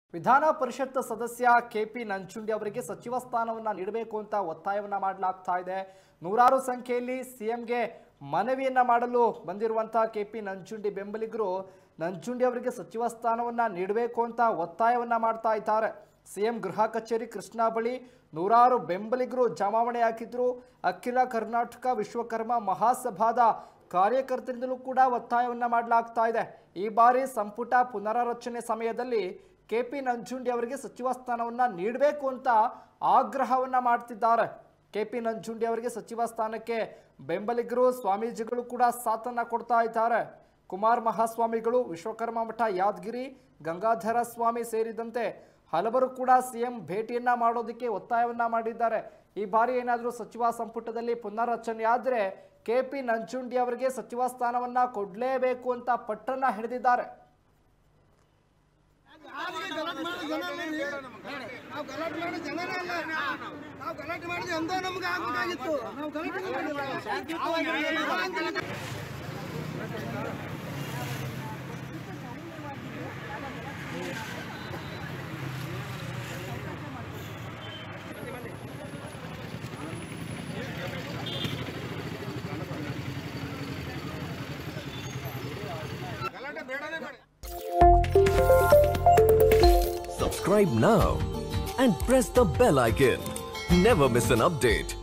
ವಿಧಾನ ಪರಿಷತ್ ಸದಸ್ಯ ಕೆಪಿ ನಂಜುಂಡಿ ಅವರಿಗೆ ಸಚಿವ ಸ್ಥಾನವನ್ನ ನೀಡಬೇಕು ಅಂತ ಒತ್ತಾಯವನ್ನ ಮಾಡಲಾಗ್ತಾ ಇದೆ ನೂರಾರು ಸಂಖ್ಯೆಯಲ್ಲಿ ಸಿಎಂಗೆ ಮನವಿಯನ್ನ ಮಾಡಲು ಬಂದಿರುವಂತಹ ಕೆಪಿ ನಂಜುಂಡಿ ಬೆಂಬಲಿಗರು ನಂಜುಂಡಿ ಅವರಿಗೆ ಸಚಿವ ಸ್ಥಾನವನ್ನ ನೀಡಬೇಕು ಅಂತ ಒತ್ತಾಯವನ್ನ ಮಾಡ್ತಾ ಇದ್ದಾರೆ ಸಿಎಂ ಗೃಹ ಕಚೇರಿ ಕೃಷ್ಣ ಬಳಿ ನೂರಾರು ಬೆಂಬಲಿಗರು ಜಮಾವಣೆ ಹಾಕಿದ್ರು ಅಖಿಲ ಕರ್ನಾಟಕ ವಿಶ್ವಕರ್ಮ ಮಹಾಸಭಾದ ಕಾರ್ಯಕರ್ತರಿಂದಲೂ ಕೂಡ ಒತ್ತಾಯವನ್ನ ಮಾಡಲಾಗ್ತಾ ಇದೆ ಈ ಬಾರಿ ಸಂಪುಟ ಪುನರಾರಚನೆ ಸಮಯದಲ್ಲಿ ಕೆಪಿ ನಂಜುಂಡಿ ಅವರಿಗೆ ಸಚಿವ ಸ್ಥಾನವನ್ನ ನೀಡಬೇಕು ಅಂತ ಆಗ್ರಹವನ್ನ ಮಾಡ್ತಿದ್ದಾರೆ ಕೆಪಿ ನಂಜುಂಡಿ ಅವರಿಗೆ ಸಚಿವ ಸ್ಥಾನಕ್ಕೆ ಬೆಂಬಲಿಗರು ಸ್ವಾಮೀಜಿಗಳು ಕೂಡ ಸಾಥನ್ನ ಕೊಡ್ತಾ ಇದ್ದಾರೆ ಕುಮಾರ್ ಮಹಾಸ್ವಾಮಿಗಳು ವಿಶ್ವಕರ್ಮ ಮಠ ಯಾದಗಿರಿ ಗಂಗಾಧರ ಸ್ವಾಮಿ ಸೇರಿದಂತೆ ಹಲವರು ಕೂಡ ಸಿಎಂ ಭೇಟಿಯನ್ನ ಮಾಡೋದಕ್ಕೆ ಒತ್ತಾಯವನ್ನ ಮಾಡಿದ್ದಾರೆ ಈ ಬಾರಿ ಏನಾದರೂ ಸಚಿವ ಸಂಪುಟದಲ್ಲಿ ಪುನರ್ರಚನೆ ಆದ್ರೆ ಕೆಪಿ ನಂಜುಂಡಿ ಅವರಿಗೆ ಸಚಿವ ಸ್ಥಾನವನ್ನ ಕೊಡ್ಲೇಬೇಕು ಅಂತ ಪಟ್ಟನ್ನ ಹಿಡಿದಿದ್ದಾರೆ ನಾವು ಗಲಾಟೆ ಮಾಡಿ ಜನರೇ ಅಲ್ಲ ನಾವು ಗಲಾಟೆ ಮಾಡಿದ್ರೆ ಎಂದೋ ನಮ್ಗೆ ಆಗ್ಬೇಕಾಗಿತ್ತು ನಾವು ಗಲಾಟೆ ಮಾಡಿಲ್ಲ. Subscribe now and press the bell icon. Never miss an update.